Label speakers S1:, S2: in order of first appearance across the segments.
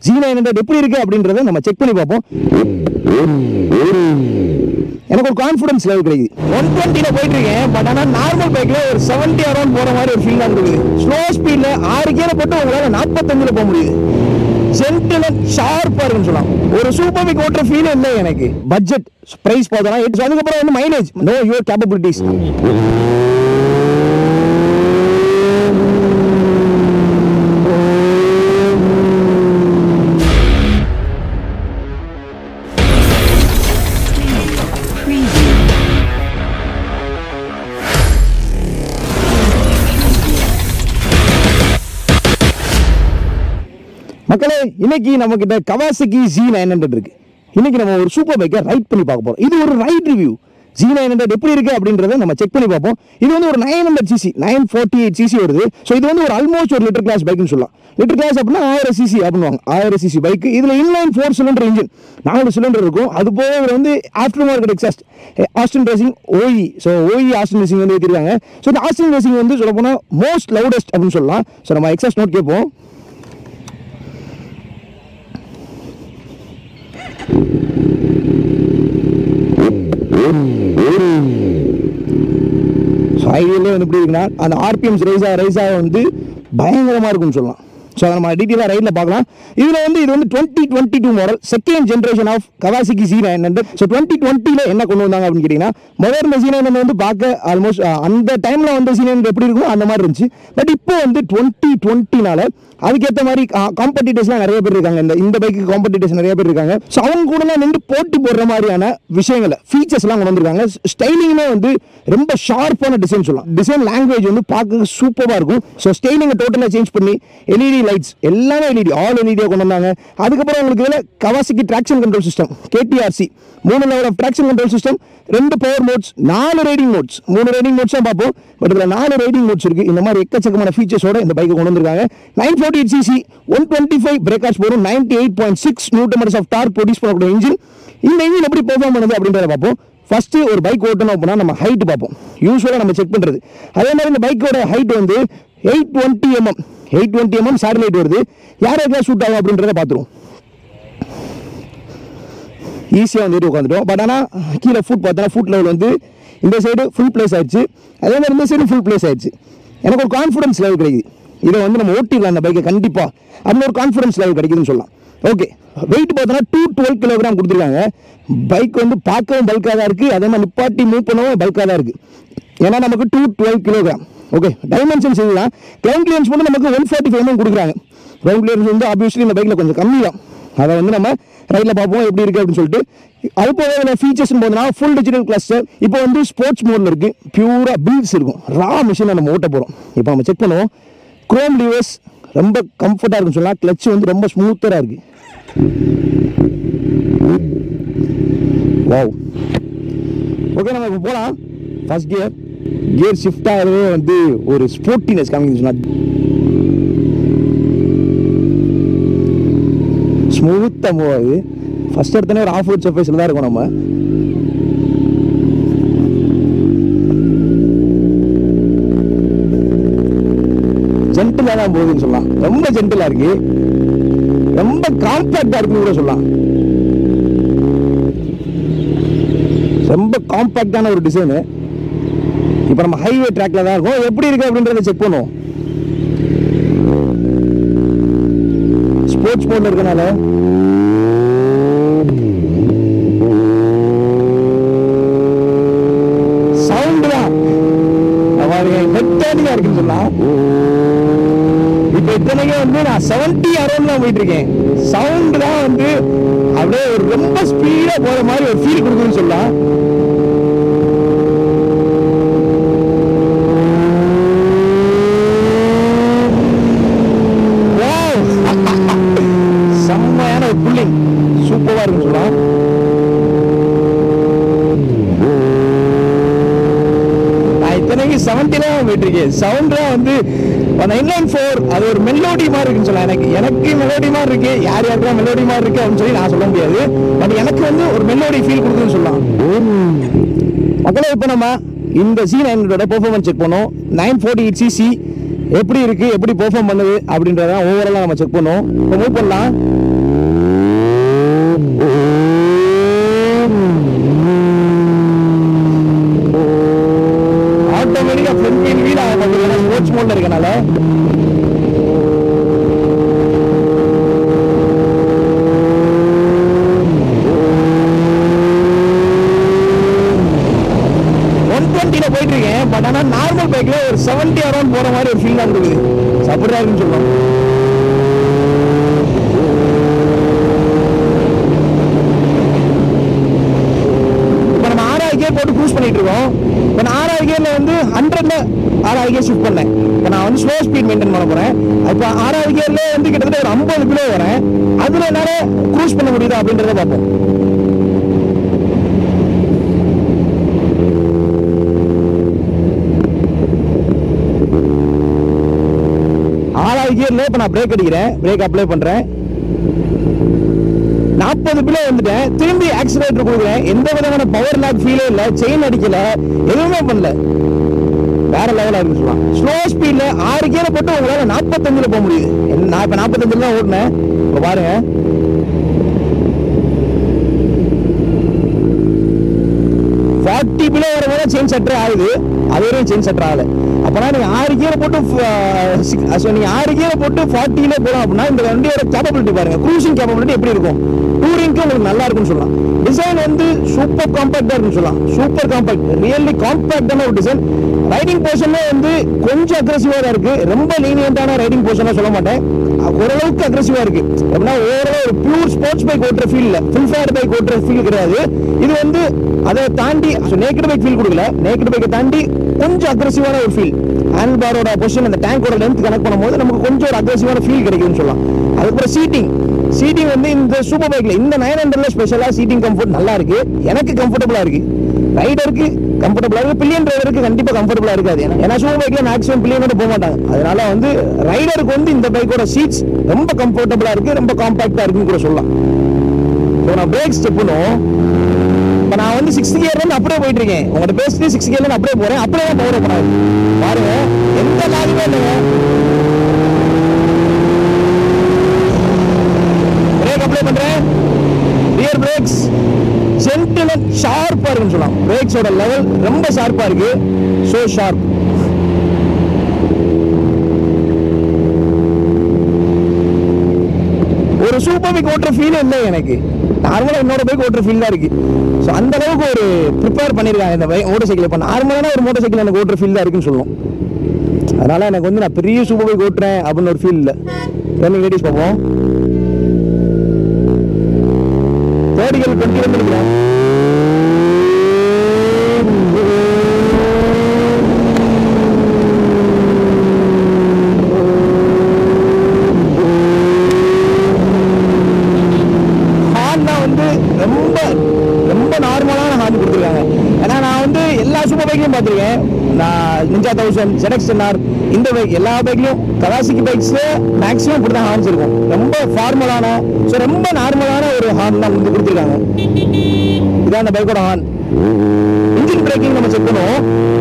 S1: G nine hundred எப்படி இருக்கு அப்படின்றத நம்ம செக் பண்ணி பார்ப்போம் எனக்கு ஒரு கான்ஃபிடன்ஸ் லெவல் கிடைக்குது ஒன் டுவெண்ட்டியில் போயிட்டு இருக்கேன் பட் ஆனால் நார்மல் பைக்கில் ஒரு செவன்ட்டி அரௌண்ட் போகிற மாதிரி ஒரு ஃபீல் இருக்குது ஸ்லோ ஸ்பீடில் ஆறு கீரை போட்டு உங்களால் நாற்பத்தஞ்சில் போக முடியுது ஜென்டில் ஷார்ப்பாக இருக்குன்னு சொல்லலாம் ஒரு சூப்பர் பைக் ஓட்டுற ஃபீல் இல்லை எனக்கு பட்ஜெட் ப்ரைஸ் பார்த்தோன்னா எட்டு அதுக்கப்புறம் வந்து மைலேஜ் நோ யுவர் கேப்பபிலிட்டிஸ் மக்களே இன்னைக்கு நம்ம கிட்ட கவாசகி ஜி நைன் ஹண்ட்ரட் இருக்கு இன்னைக்கு நம்ம ஒரு சூப்பர் பைக்கை ரைட் பண்ணி பார்க்க போறோம் இது ஒரு ride review Z nine hundred எப்படி இருக்கு அப்படின்றத நம்ம செக் பண்ணி பார்ப்போம் இது வந்து ஒரு nine hundred cc nine forty eight cc வருது ஸோ இது வந்து ஒரு ஆல்மோஸ்ட் ஒரு லிட்டர் கிளாஸ் பைக்னு சொல்லலாம் லிட்டர் கிளாஸ் அப்படின்னா ஆயிரம் சிசி அப்படின்வாங்க ஆயிரம் சிசி பைக் இதில் இன்லைன் ஃபோர் சிலிண்டர் இன்ஜின் நாலு சிலிண்டர் இருக்கும் அது போக இதுல வந்து aftermarket exhaust Austin Racing OE so OE Austin Racing வந்து ஏற்றிருக்காங்க ஸோ இந்த ஆஸ்டின் ரேசிங் வந்து சொல்ல போனால் மோஸ்ட் லவுடஸ்ட் அப்படின்னு சொல்லலாம் ஸோ நம்ம எக்ஸாஸ்ட் நோட் கேட்போம் ஸோ ஐடியிலே வந்து எப்படி இருக்குன்னா அந்த ஆர்பிஎம்ஸ் ரைஸ் ஆக ரைஸ் ஆக வந்து பயங்கரமாக இருக்கும்னு சொல்லலாம் ஸோ அதை நம்ம டீட்டெயிலாக ரைட்டில் பார்க்கலாம் இதில் வந்து இது வந்து twenty twenty two model second generation of கவாசிக்கு Z nine hundred so twenty டுவெண்ட்டியில் என்ன கொண்டு வந்தாங்க அப்படின்னு கேட்டிங்கன்னா முதல்ல இந்த சி நைன் வந்து பார்க்க ஆல்மோஸ்ட் அந்த டைமில் வந்து சி நைன் எப்படி இருக்கும் அந்த மாதிரி இருந்துச்சு பட் இப்போ வந்து டுவெண்ட்டி டுவெண்ட்டினால அதுக்கேற்ற மாதிரி காம்படிட்டர்ஸ்லாம் நிறைய பேர் இருக்காங்க இந்த இந்த பைக்கு காம்படிட்டர்ஸ் நிறைய பேர் இருக்காங்க ஸோ அவங்க கூடலாம் நின்று போட்டி போடுற மாதிரியான விஷயங்களை ஃபீச்சர்ஸ்லாம் கொண்டு வந்திருக்காங்க ஸ்டைலிங்குமே வந்து ரொம்ப ஷார்ப்பான டிசைன் சொல்லலாம் டிசைன் லாங்குவேஜ் வந்து பார்க்க சூப்பராக இருக்கும் ஸோ ஸ்டைலிங்கை டோட்டலாக சேஞ்ச் பண்ணி எல்இடி லைட்ஸ் எல்லாமே எல்இடி ஆல் எல்இடியாக கொண்டு வந்தாங்க அதுக்கப்புறம் உங்களுக்கு இதில் கவாசிக்கு ட்ராக்ஷன் கண்ட்ரோல் சிஸ்டம் கேடிஆர்சி மூணு level of traction control system ரெண்டு பவர் மோட்ஸ் நாலு ரைடிங் மோட்ஸ் மூணு ரைடிங் மோட்ஸ் தான் பார்ப்போம் பட் இதில் நாலு ரைடிங் மோட்ஸ் இருக்கு இந்த மாதிரி எக்கச்சக்கமான ஃபீச்சர்ஸோட இந்த பைக்கை கொண்டு வந்திருக்காங்க nine forty eight cc one twenty five brake horse போடும் ninety eight point six newton meters of torque produce பண்ணக்கூடிய இன்ஜின் இந்த இன்ஜின் எப்படி பெர்ஃபார்ம் பண்ணுது அப்படின்றத பார்ப்போம் ஃபர்ஸ்ட் ஒரு பைக் ஓட்டணும் அப்படின்னா நம்ம ஹைட் பார்ப்போம் யூஸ்வலாக நம்ம செக் பண்ணுறது அதே மாதிரி இந்த பைக்கோட ஹைட் வந்து eight twenty mm eight twenty mm seat height வருது யார் யாருக்கெல்லாம் ஷூட் ஆகும் அப்படின்றத பார்த்துருவோம் ஈஸியாக வந்து ஏறி உட்காந்துட்டோம் பட் ஆனால் கீழே ஃபுட் பார்த்தோன்னா ஃபுட் லெவல் வந்து இந்த சைடு ஃபுல் ப்ளேஸ் ஆயிடுச்சு அதே மாதிரி இந்த சைடு ஃபுல் ப்ளேஸ் ஆயிடுச்சு எனக்கு ஒரு கான்ஃபிடன்ஸ் லெவல் கிடைக்குது இதை வந்து நம்ம ஓட்டிடலாம் அந்த பைக்கை கண்டிப்பாக அப்படின்னு ஒரு கான்ஃபிடன்ஸ் லெவல் கிடைக்குதுன்னு சொல்லலாம் ஓகே வெயிட் பார்த்தோன்னா டூ டுவெல் கிலோகிராம் கொடுத்துருக்காங்க பைக் வந்து பார்க்கவும் பல்காக தான் இருக்குது அதே மாதிரி நிப்பாட்டி மூவ் பண்ணவும் பல்காக தான் இருக்குது ஏன்னா நமக்கு two twelve kilogram okay dimensions இதுதான் கிரவுண்ட் கிளியன்ஸ் மட்டும் நமக்கு ஒன் ஃபார்ட்டி ஃபைவ் கொடுக்குறாங்க கிரவுண்ட் கிளியன்ஸ் வந்து ஆப்வியஸ்லி இந்த பைக்கில் கொஞ்சம் கம்மி தான் அதை வந்து நம்ம ரைட்டில் பார்ப்போம் எப்படி இருக்குது அப்படின்னு சொல்லிட்டு அது போக இதில் ஃபீச்சர்ஸ் போதுனா ஃபுல் டிஜிட்டல் கிளஸ்டர் இப்போ வந்து ஸ்போர்ட்ஸ் மோடில் இருக்குது பியூராக பீட்ஸ் இருக்கும் ரா மிஷினை நம்ம ஓட்ட போகிறோம் இப்போ நம்ம செக் பண்ணுவோம் குரோம் லிவர்ஸ் ரொம்ப கம்ஃபர்ட்டாக இருக்குன்னு சொல்லலாம் கிளச் வந்து ரொம்ப ஸ்மூத்தராக இருக்குது வாவ் ஓகே நம்ம இப்போ போகலாம் ஃபர்ஸ்ட் கியர் கியர் ஷிஃப்ட் ஆகிறதே வந்து ஒரு ஸ்போர்ட்டினஸ் காமிக்குது சொன்னா ஸ்மூத்தாக மூவ் ஆகுது ஃபர்ஸ்ட் எடுத்தோன்னே ஒரு ஆஃப் ரோட் சர்ஃபேஸில் தான் இருக்கும் நம்ம ஜென்டிலாக தான் போகுதுன்னு சொல்லலாம் ரொம்ப ஜென்டிலாக இருக்கு ரொம்ப காம்பேக்டாக இருக்குன்னு கூட சொல்லலாம் ரொம்ப காம்பேக்டான ஒரு டிசைனு இப்போ நம்ம ஹைவே ட்ராக்ல தான் இருக்கும் எப்படி இருக்கு அப்படின்றத செக் பண்ணுவோம் ஸ்போர்ட்ஸ் மோட்ல இருக்கனால சவுண்ட் தான் மெக்கானிக்கா இருக்குன்னு சொல்லலாம் இப்போ இத்தனைக்கு வந்து நான் செவன்டி அரௌண்ட் தான் போயிட்டு இருக்கேன் சவுண்ட் தான் வந்து அப்படியே ஒரு ரொம்ப ஸ்பீடா போற மாதிரி ஒரு ஃபீல் கொடுக்குதுன்னு சொல்லலாம் Wow! செம்மையான ஒரு புல்லிங் சூப்பரா இருக்குன்னு சொல்லலாம் நான் இத்தனைக்கு செவன்ட்டில போயிட்டு இருக்கேன் சவுண்ட்லாம் வந்து அந்த இன்லைன் ஃபோர் அது ஒரு மெலோடி மாதிரி இருக்குன்னு சொல்லலாம் எனக்கு எனக்கு மெலோடி மாதிரி இருக்கு யார் யாருக்கெல்லாம் மெலோடி மாதிரி இருக்கு அப்படின்னு சொல்லி நான் சொல்ல முடியாது பட் எனக்கு வந்து ஒரு மெலோடி ஃபீல் கொடுக்குதுன்னு சொல்லலாம் மக்களே இப்போ நம்ம இந்த சி நைனோட பெர்ஃபார்மன்ஸ் செக் பண்ணோம் நைன் ஃபோர்ட்டி எயிட் சிசி எப்படி இருக்கு எப்படி பெர்ஃபார்ம் பண்ணுது அப்படின்றத ஓவராலாக நம்ம செக் பண்ணோம் இப்போ மூவ் பண்ணலாம் ஃபீல் தான் கொடுக்குது சப்போர்ட்டாக இருக்குன்னு சொல்லலாம் இப்போ நம்ம ஆறாவது கியர் போட்டு க்ரூஸ் பண்ணிட்டு இருக்கோம் இப்போ நான் ஆறாவது கியர்ல வந்து ஹண்ட்ரட்ல ஆறாவது கியர் ஷிஃப்ட் பண்ணேன் இப்போ நான் வந்து ஸ்லோ ஸ்பீட் மெயின்டைன் பண்ண போறேன் இப்போ ஆறாவது கியர்ல வந்து கிட்டத்தட்ட ஒரு ஐம்பது கிலோ வரேன் அதுல என்னால க்ரூஸ் பண்ண முடியுதா அப்படின்றத பார்ப்போம் ஆறாவது கியர்ல இப்போ நான் பிரேக் அடிக்கிறேன் பிரேக் அப்ளை பண்றேன் நாற்பது கிலோ வந்துட்டேன் திரும்பி ஆக்சிலேட்டர் கொடுக்குறேன் எந்த விதமான பவர் லாக் ஃபீலே இல்லை செயின் அடிக்கல எதுவுமே பண்ணல வேற லெவலா இருக்கு சொல்லலாம் ஸ்லோ ஸ்பீட்ல ஆறு கீரை போட்டு உங்களால நாற்பத்தஞ்சுல போக முடியுது என்ன- நான் இப்ப நாற்பத்தஞ்சுல தான் ஓடினேன் இப்ப பாருங்க ஃபார்ட்டி பிலோ வரும்போது செயின் செட்டர் ஆகுது அது வரையும் செயின் செட்டர் ஆகல அப்பனா நீங்க ஆறு கீரை போட்டு ஃப- six- so நீங்க ஆறு கீரை போட்டு ஃபார்ட்டியில போகலாம் அப்படின்னா இந்த வண்டியோட கேப்பபிலிட்டி பாருங்க க்ரூசிங் கேப்பபிலிட்டி எப்படி இருக்கும் டூரிங்க்கு உங்களுக்கு நல்லா இருக்கும்னு சொல்லலாம் டிசைன் வந்து சூப்பர் காம்பாக்டா இருக்குன்னு சொல்லலாம் சூப்பர் காம்பாக்ட் ரியல்லி காம்பாக்டான ஒரு டிசைன் ரைடிங் போர்ஷன்ல வந்து கொஞ்சம் அக்ரெசிவா தான் இருக்கு ரொம்ப லீனியன்டான ரைடிங் போர்ஷனா சொல்ல மாட்டேன் ஓரளவுக்கு அக்ரெசிவா இருக்கு எப்படின்னா ஓரளவு ஒரு பியூர் ஸ்போர்ட்ஸ் பைக் ஓட்டுற ஃபீல் இல்ல ஃபுல் ஃபேர் பைக் ஓட்டுற ஃபீல் கிடையாது இது வந்து அதை தாண்டி நேக்கட் பைக் ஃபீல் கொடுக்கல நேக்கட் பைக்கை தாண்டி கொஞ்சம் அக்ரெசிவான ஒரு ஃபீல் ஹேண்ட் பாரோட பொசிஷன் அந்த டேங்கோட லென்த் கனெக்ட் பண்ணும்போது நமக்கு கொஞ்சம் ஒரு அக்ரெசிவான ஃபீல் கிடைக்கும்னு சொல்லலாம் அதுக்கப்புறம் சீட்டிங் சீட்டிங் வந்து இந்த சூப்பர் பைக்ல இந்த நைன் ஹண்ட்ரட்ல ஸ்பெஷலா சீட்டிங் கம்ஃபர்ட் நல்லா இருக்கு எனக்கு கம்ஃபர்டபுளா இருக்கு ரைடருக்கு கம்ஃபர்டபுளா இருக்கு பில்லியன் டிரைவருக்கு கண்டிப்பா கம்ஃபர்டபுளா இருக்காது ஏன்னா- ஏன்னா சூப்பர் பைக்ல மேக்ஸிமம் பில்லியனோட போக மாட்டாங்க அதனால வந்து ரைடருக்கு வந்து இந்த பைக்கோட சீட்ஸ் ரொம்ப கம்ஃபர்டபுளா இருக்கு ரொம்ப காம்பாக்டா இருக்குன்னு கூட சொல்லலாம் ஸோ நான் பிரேக் ஸ்டெப்புனும் இப்போ நான் வந்து சிக்ஸ்த் கியர்ல இருந்து அப்படியே போயிட்டு இருக்கேன் உங்கள்கிட்ட பேசிட்டு சிக்ஸ்த் கியர்ல இருந்து அப்படியே போறேன் அப்படியே தான் பவர் பண்ணாது பாருங்க எந்த லாகுமே இல்லைங்க பிரேக் அப்ளை பண்றேன் ரியர் பிரேக்ஸ் ஜென்டில் ஷார்ப்பா இருக்குன்னு சொல்லலாம் பிரேக்ஸோட லெவல் ரொம்ப ஷார்ப்பா இருக்கு ஸோ ஷார்ப் ஒரு சூப்பர் பைக் ஓட்டுற ஃபீல் இல்லை எனக்கு நார்மலாக என்னோட பைக் ஓட்டுற ஃபீல் தான் இருக்கு ஸோ அந்த அளவுக்கு ஒரு ப்ரிப்பேர் பண்ணியிருக்காங்க இந்த பைக் மோட்டர் சைக்கிள் இப்போ நார்மலான ஒரு மோட்டர் சைக்கிள் எனக்கு ஓட்டுற ஃபீல் தான் இருக்குன்னு சொல்லுவோம் அதனால எனக்கு வந்து நான் பெரிய சூப்பர் பைக் ஓட்டுறேன் அப்படின்னு ஒரு ஃபீல் இல்லை ரன்னிங் லேடிஸ் பார்ப்போம் தேர்டிகள் டுவெண்ட்டி வந்து இருக்கிறேன் ஹார்ன் தான் வந்து ரொம்ப ரொம்ப நார்மலான ஹார்ன் கொடுத்துருக்காங்க ஏன்னா நான் வந்து எல்லா சூப்பர் பைக்கையும் பார்த்துருக்கேன் நான் நிஞ்சா தௌசண்ட் ஜெடக்ஸ் ஆர் இந்த பைக் எல்லா பைக்லையும் கவாசிக்கு பைக்ஸ்ல மேக்ஸிமம் இப்படி தான் ஹார்ன்ஸ் இருக்கும் ரொம்ப ஃபார்மலான ஸோ ரொம்ப நார்மலான ஒரு ஹார்ன் தான் வந்து கொடுத்துருக்காங்க இதான் அந்த பைக்கோட ஹார்ன் இன்ஜின் பிரேக்கிங் நம்ம செக் பண்ணுவோம்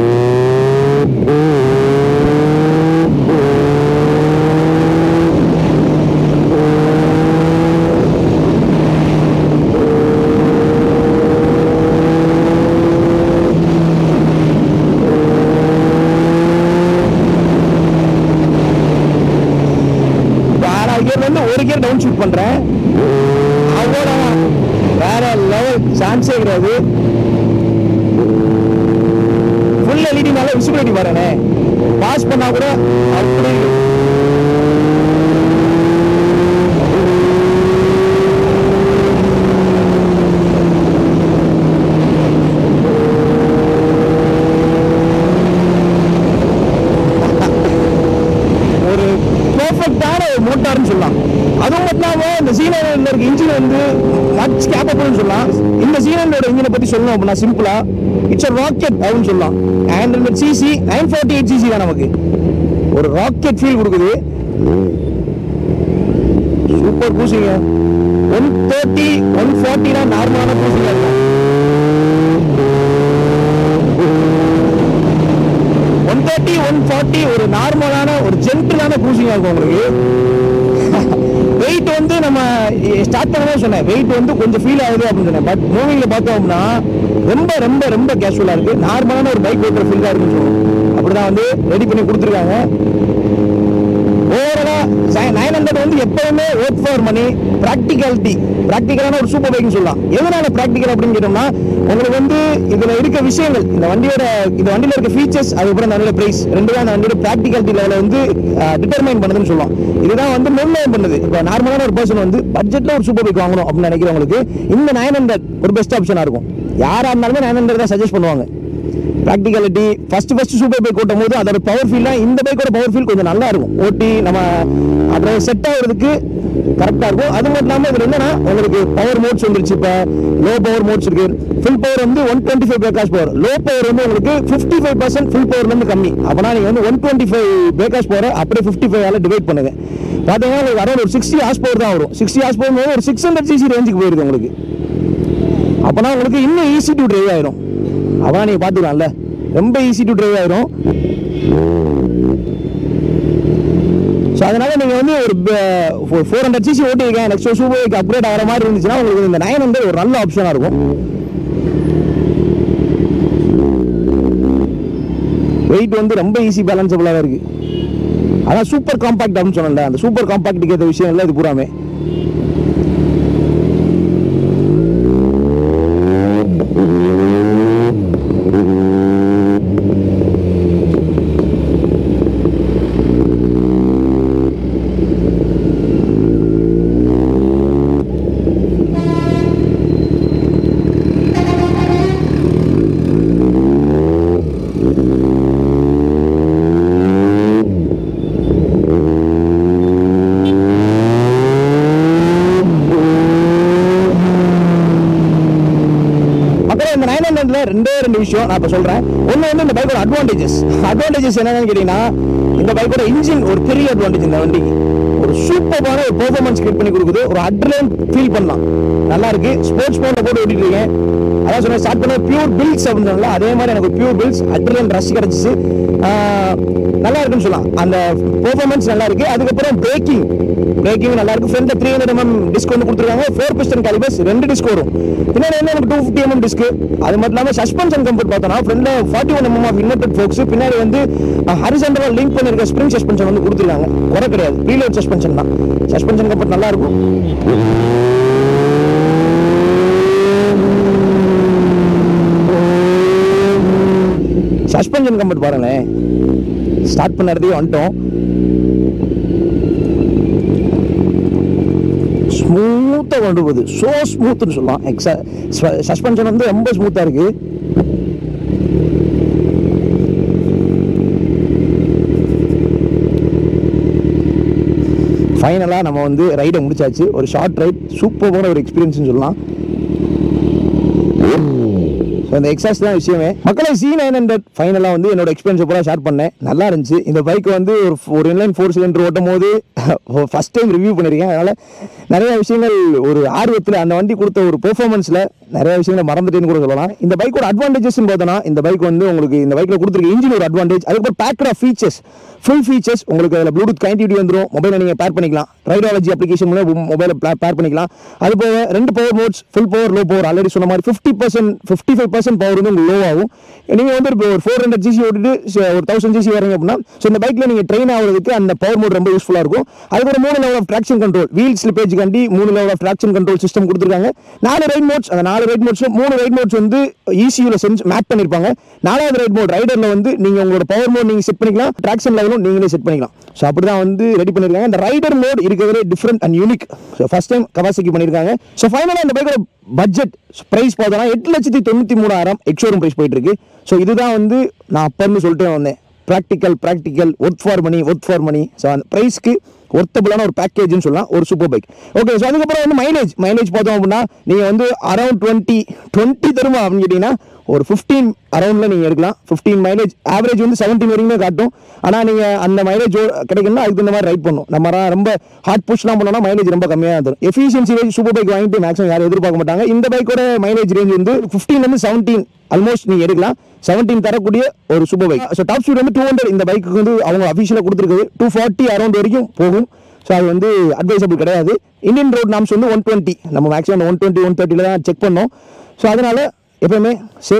S1: இப்போ ஆறாவது கியர்ல இருந்து ஒரு கியர் டவுன் ஷூட் பண்றேன் அவ்வளோதான் வேற லெவல் சான்ஸே கிடையாது ஃபுல் எல்இடினால விசிபிலிட்டி பாருங்க பாஸ் பண்ணா கூட அப்படி இருக்கு. ஒரு பெர்ஃபெக்டான ஒரு மோட்டார்னு சொல்லலாம் அதுவும் மட்டும் இந்த சீனரில் இருக்க இன்ஜின் வந்து மச் கேப்பபிள்னு சொல்லலாம் இந்த சீனரோட இன்ஜினை பத்தி சொல்லணும் அப்படின்னா சிம்பிளா இட்ஸ் ராக்கெட் அப்படின்னு சொல்லலாம் nine hundred cc nine forty eight cc தான் நமக்கு ஒரு ராக்கெட் ஃபீல் கொடுக்குது சூப்பர் பூசிங்க ஒன் தேர்ட்டி ஒன் ஃபார்ட்டினா நார்மலான பூசிங்க இருக்கும் ஒன் தேர்ட்டி ஒன் ஃபார்ட்டி ஒரு நார்மலான ஒரு ஜென்டிலான க்ரூசிங்காக இருக்கும் உங்களுக்கு வெயிட் வந்து நம்ம ஸ்டார்ட் பண்ணவே சொன்னேன் வெயிட் வந்து கொஞ்சம் ஃபீல் ஆகுது அப்படின்னு சொன்னேன் பட் மூவிங்கில் பார்த்தோம்னா ரொம்ப ரொம்ப ரொம்ப கேஷுவலாக இருக்கு நார்மலான ஒரு பைக் ஓட்டுற ஃபீல் தான் இருக்குன்னு சொல்லுவோம் அப்படிதான் வந்து ரெடி பண்ணி கொடுத்துருக்காங்க ஓவராலாக நைன் ஹண்ட்ரட் வந்து எப்பவுமே ஒர்க் ஃபார் மணி ப்ராக்டிகாலிட்டி ப்ராக்டிக்கலான ஒரு சூப்பர் பைக்னு சொல்லலாம் எதனால ப்ராக்டிக்கல் அப்படின்னு கேட்டோம்னா உங்களுக்கு வந்து இதில் இருக்க விஷயங்கள் இந்த வண்டியோட இந்த வண்டியில் இருக்க ஃபீச்சர்ஸ் அதுக்கப்புறம் இந்த வண்டியோட ப்ரைஸ் ரெண்டு தான் அந்த வண்டியோட ப்ராக்டிகாலிட்டி லெவலில் வந்து டிட்டர்மைன் பண்ணுதுன்னு சொல்லலாம் இதுதான் வந்து நிர்ணயம் பண்ணுது இப்போ நார்மலான ஒரு பர்சன் வந்து பட்ஜெட்டில் ஒரு சூப்பர் பைக் வாங்கணும் அப்படின்னு நினைக்கிறவங்களுக்கு இந்த நைன் ஹண்ட்ரட் ஒரு பெஸ்ட் ஆப்ஷனாக இருக்கும் யாராக இருந்தாலுமே நைன் ஹண்ட்ரட் தான் சஜஸ்ட் பண்ணுவாங்க practicality first first super bike ஓட்டும் போது அதோட பவர் ஃபீல்லாம் இந்த பைக்கோட பவர் ஃபீல் கொஞ்சம் நல்லா இருக்கும் ஓட்டி நம்ம அப்புறம் செட் ஆகுறதுக்கு கரெக்டாக இருக்கும் அது மட்டும் இல்லாமல் இதில் என்னன்னா உங்களுக்கு பவர் மோட்ஸ் வந்துருச்சு இப்போ லோ பவர் மோட்ஸ் இருக்கு ஃபுல் பவர் வந்து ஒன் டுவெண்ட்டி ஃபைவ் பேக்காஸ் பவர் லோ பவர் வந்து உங்களுக்கு ஃபிஃப்டி ஃபைவ் பர்சன்ட் ஃபுல் பவர்லேருந்து கம்மி அப்போனா நீங்கள் வந்து ஒன் டுவெண்ட்டி ஃபைவ் பேக்காஸ் பவர் அப்படியே ஃபிஃப்டி ஃபைவ் ஆல டிவைட் பண்ணுங்க பார்த்தீங்கன்னா உங்களுக்கு அரௌண்ட் ஒரு சிக்ஸ்டி ஹார்ஸ் பவர் தான் வரும் சிக்ஸ்டி ஹார்ஸ் பவர் ஒரு சிக்ஸ் ஹண்ட்ரட் சிசி ரேஞ்சுக்கு போயிருது உங்களுக்கு அப்போனா உங்களுக்கு இன்னும் ஈஸி டு டிரைவ் ஆயிரும் அவனா நீங்கள் பார்த்துக்கலாம்ல ரொம்ப ஈஸி டு டிரைவ் ஆயிரும் ஸோ அதனால நீங்கள் வந்து ஒரு ஃபோர் ஹண்ட்ரட் சிசி ஓட்டிருக்கேன் நெக்ஸ்ட் சூப்பர் பைக் அப்கிரேட் ஆகிற மாதிரி இருந்துச்சுன்னா உங்களுக்கு இந்த நைன் ஹண்ட்ரட் ஒரு நல்ல ஆப்ஷனாக இருக்கும் வெயிட் வந்து ரொம்ப ஈஸி பேலன்சபிளாக இருக்கு அதான் சூப்பர் காம்பாக்ட் அப்படின்னு சொன்னேன்ல அந்த சூப்பர் காம்பாக்ட்டுக்கு ஏற்ற விஷயம் இல்லை இது பூராமே அப்புறம் இந்த நைன் ஹண்ட்ரட்ல ரெண்டே ரெண்டு விஷயம் நான் இப்போ சொல்றேன் ஒன்று வந்து இந்த பைக்கோட அட்வான்டேஜஸ் அட்வான்டேஜஸ் என்னன்னு கேட்டீங்கன்னா இந்த பைக்கோட இன்ஜின் ஒரு பெரிய அட்வான்டேஜ் இந்த வண்டிக்கு ஒரு சூப்பரான ஒரு பெர்ஃபார்மன்ஸ் கிரியேட் பண்ணி கொடுக்குது ஒரு அட்ரலைன் ஃபீல் பண்ணலாம் நல்லா இருக்கு ஸ்போர்ட்ஸ் மோட்ல போட்டு ஓட்டிட்டு இருக்கேன் அதான் சொன்னேன் ஸ்டார்ட் பண்ண பியூர் பில்ஸ் அப்படின்னு சொன்னல அதே மாதிரி எனக்கு பியூர் பில்ஸ் அட்ரலைன் ரஷ் கிடைச்சிச்சு ஆஹ், நல்லா இருக்குன்னு சொல்லலாம் அந்த பெர்ஃபார்மன்ஸ் நல்லா இருக்கு அதுக்கப்புறம் பிரேக்கிங் பிரேக்கிங் நல்லா இருக்கு ஃப்ரண்ட்ல த்ரீ ஹண்ட்ரட் எம்எம் டிஸ்க் வந்து கொடுத்துருக்காங்க ஃபோர் பிஸ்டன் காலிபர்ஸ் ரெண்டு டிஸ்க் வரும் பின்னாடி வந்து எனக்கு டூ ஃபிஃப்டி எம்எம் டிஸ்க் அது மட்டும் இல்லாமல் சஸ்பென்ஷன் கம்ஃபர்ட் பார்த்தோம்னா ஃப்ரண்ட்ல forty one mm of inverted forks பின்னாடி வந்து ஹரிசென்டரா லிங்க் பண்ணிருக்க ஸ்ப்ரிங் சஸ்பென்ஷன் வந்து கொடுத்துருக்காங்க குறை கிடையாது ப்ரீலோட் சஸ்பென்ஷன் தான் சஸ்பென்ஷன் கம்ஃபர்ட் நல்லா இருக்கும் சஸ்பென்ஷன் கம்ஃபர்ட் பாருங்களேன் ஸ்டார்ட் பண்ண இடத்தையே வந்துட்டோம் ஸ்மூத்தாக கொண்டு போகுது ஸோ ஸ்மூத்னு சொல்லலாம் எக்ஸா சஸ்பென்ஷன் வந்து ரொம்ப ஸ்மூத்தாக இருக்கு ஃபைனலாக நம்ம வந்து ரைடை முடிச்சாச்சு ஒரு ஷார்ட் ரைட் சூப்பரான ஒரு எக்ஸ்பீரியன்ஸ்னு சொல்லலாம் ஸோ இந்த எக்ஸாஸ் தான் விஷயமே மக்களை சி நைன் ஹண்ட்ரட் ஃபைனலாக வந்து என்னோட எக்ஸ்பீரியன்ஸ் பூரா ஷேர் பண்ணேன் நல்லா இருந்துச்சு இந்த பைக் வந்து ஒரு ஒரு இன்லைன் ஃபோர் சிலிண்டர் ஓட்டும் போது ஃபஸ்ட் டைம் ரிவ்யூ பண்ணியிருக்கேன் அதனால் நிறைய விஷயங்கள் ஒரு ஆர்வத்தில் அந்த வண்டி கொடுத்த ஒரு பெர்ஃபார்மன்ஸில் நிறைய விஷயங்களை மறந்துட்டேன்னு கூட சொல்லலாம் இந்த பைக்கோட அட்வான்டேஜஸ் பார்த்தோன்னா இந்த பைக் வந்து உங்களுக்கு இந்த பைக்கில் கொடுத்துருக்க இன்ஜின் ஒரு அட்வான்டேஜ் அதுக்கப்புறம் packed of features full features உங்களுக்கு அதில் ப்ளூடூத் கனெக்டிவிட்டி வந்துடும் மொபைலை நீங்கள் பேர் பண்ணிக்கலாம் ரைடாலஜி அப்ளிகேஷன் மூலம் மொபைலை பேர் பண்ணிக்கலாம் அது போக ரெண்டு power modes full power low power already சொன்ன மாதிரி fifty percent fifty five percent power வந்து உங்களுக்கு லோ ஆகும் நீங்கள் வந்து இப்போ ஒரு ஃபோர் ஹண்ட்ரட் ஜிசி ஓட்டிட்டு ச- ஒரு தௌசண்ட் ஜிசி வரீங்க அப்படின்னா ஸோ இந்த பைக்கில் நீங்கள் ட்ரெயின் ஆகிறதுக்கு அந்த பவர் மோட் ரொம்ப யூஸ்ஃபுல்லாக இருக்கும் அதுக்கப்புறம் மூணு level of traction control wheel slippage கண்டி மூணு level of traction control system கொடுத்துருக்காங்க நாலு ரைட் மோட்ஸ் அந்த நாலு ரைட் மோட்ஸ் மூணு ரைட் மோட்ஸ் வந்து ஈஸியில் சென்ஸ் மேட் பண்ணியிருப்பாங்க நாலாவது ரைட் மோட் ரைடரில் வந்து நீங்கள் உங்களோட பவர் மோட் நீங்கள் செட் பண்ணிக்கலாம் ட்ராக்ஷன் லெவலும் நீங்களே செட் பண்ணிக்கலாம் ஸோ அப்படி தான் வந்து ரெடி பண்ணியிருக்காங்க இந்த ரைடர் மோட் இருக்கிறதுலே different and unique so first time கவாசிக்கு பண்ணியிருக்காங்க ஸோ ஃபைனலாக இந்த பைக்கோட பட்ஜெட் ப்ரைஸ் பார்த்தோன்னா எட்டு லட்சத்தி தொண்ணூற்றி மூணாயிரம் எக்ஷோரூம் ப்ரைஸ் போயிட்டு இருக்கு ஸோ இதுதான் வந்து நான் அப்பன்னு சொல்லிட்டு வந்தேன் practical practical work for money work for money so அந்த ப்ரைஸ்க்கு ஒர்த்தபிளான ஒரு பேக்கேஜ்னு சொல்லலாம் ஒரு சூப்பர் பைக் ஓகே ஸோ அதுக்கப்புறம் வந்து மைலேஜ் மைலேஜ் பார்த்தோம் அப்படின்னா நீங்கள் வந்து அரௌண்ட் டுவெண்ட்டி டுவெண்ட்டி தருமா அப்படின்னு கேட்டிங்கன்னா ஒரு ஃபிஃப்டீன் அரௌண்டில் நீங்கள் எடுக்கலாம் ஃபிஃப்டீன் மைலேஜ் ஆவரேஜ் வந்து செவன்டீன் வரைக்குமே காட்டும் ஆனால் நீங்கள் அந்த மைலேஜ் கிடைக்கணும்னா அதுக்கு இந்த மாதிரி ரைட் பண்ணும் நம்ம ர- ரொம்ப ஹார்ட் புஷ்லாம் பண்ணோம்னா மைலேஜ் ரொம்ப கம்மியாக தரும் எஃபிஷியன்சி வைஸ் சூப்பர் பைக் வாங்கிட்டு மேக்ஸிமம் யாரும் எதிர்பார்க்க மாட்டாங்க இந்த பைக்கோட மைலேஜ் ரேஞ்ச் வந்து 15 வந்து செவன்டீன் ஆல்மோஸ்ட் நீங்கள் எடுக்கலாம் செவன்டீன் தரக்கூடிய ஒரு super bike so top speed வந்து டூ ஹண்ட்ரட் இந்த பைக்கு வந்து அவங்க அஃபிஷியலாக கொடுத்துருக்குது டூ ஃபார்ட்டி அரௌண்ட் வரைக்கும் போகும் ஸோ அது வந்து அட்வைசபிள் கிடையாது இந்தியன் ரோட் நாம்ஸ் வந்து ஒன் டுவெண்ட்டி நம்ம மேக்ஸிமம் ஒன் டுவெண்ட்டி ஒன் தேர்ட்டியில் தான் செக் பண்ணோம் ஸோ அதனால் எப்பவுமே சேஃப் ரைட்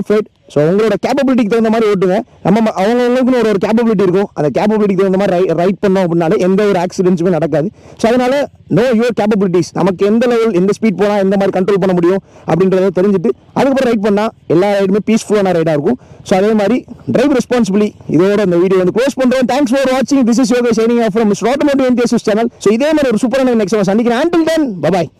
S1: ஸோ உங்களோட கேப்பபிலிட்டிக்கு தகுந்த மாதிரி ஓட்டுங்க நம்ம அவங்கவுங்களுக்குன்னு ஒரு ஒரு கேப்பபிலிட்டி இருக்கும் அந்த கேப்பபிலிட்டிக்கு தகுந்த மாதிரி ரைட் பண்ணோம் அப்படின்னாலே எந்த ஒரு ஆக்சிடென்ட்ஸுமே நடக்காது ஸோ அதனால நோ யுவர் கேப்பபிலிட்டிஸ் நமக்கு எந்த லெவல் எந்த ஸ்பீட் போனால் எந்த மாதிரி கண்ட்ரோல் பண்ண முடியும் அப்படின்றத தெரிஞ்சுட்டு அதுக்கப்புறம் ரைட் பண்ணால் எல்லா ரைடுமே பீஸ்ஃபுல்லான ரைடாக இருக்கும் ஸோ அதே மாதிரி டிரைவ் ரெஸ்பான்சிபிலி இதோட இந்த வீடியோ வந்து க்ளோஸ் பண்ணுறோம் தேங்க்ஸ் ஃபார் வாட்சிங் திஸ் இஸ் யோகா ஷேனிங் ஆஃப் from automotive NDS channel so இதே மாதிரி ஒரு சூப்பரான நெக்ஸ்ட் சந்திக்கிறேன் அண்டில் தென் பபாய்